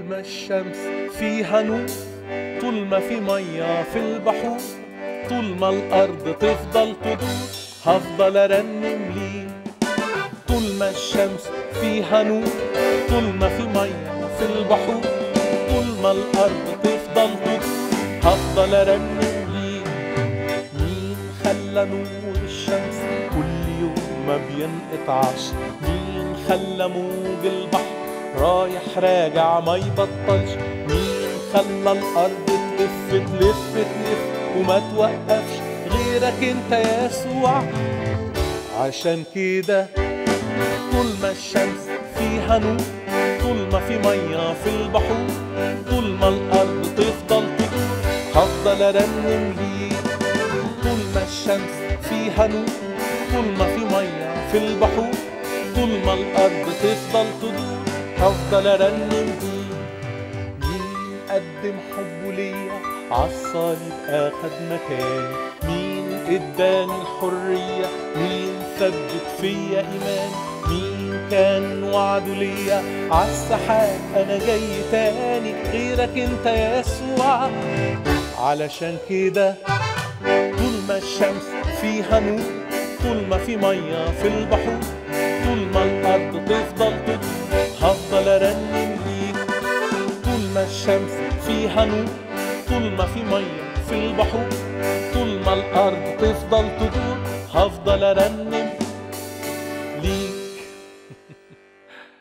ما الشمس فيها نور طول ما في مية في البحور طول ما الأرض تفضل تدور هفضل أرنم ليه طول ما الشمس فيها نور طول ما في مية في البحور طول ما الأرض تفضل تدور هفضل أرنم ليه مين خلى نور الشمس كل يوم ما بينقطعش مين خلى موج البحر رايح راجع ما يبطلش مين خلى الأرض تلف تلف تلف وما توقفش غيرك انت يا يسوع عشان كده طول ما الشمس فيها نور طول ما في مية في البحور طول ما الأرض تفضل تدور هفضل أرنم ليك طول ما الشمس فيها نور طول ما في مية في البحور طول ما الأرض تفضل تدور هفضل أرنم ليك مين قدم حبه ليا عالصليب اخد مكان مين اداني الحرية مين ثبت فيا ايمان مين كان وعده ليا عالسحاب انا جاي تاني غيرك انت يا يسوع علشان كده طول ما الشمس فيها نور طول ما في مية في البحور طول ما الأرض تفضل تدور هفضل أرنم ليك طول ما الشمس فيها نور طول ما في مية في البحور طول ما الأرض تفضل تدور هفضل أرنم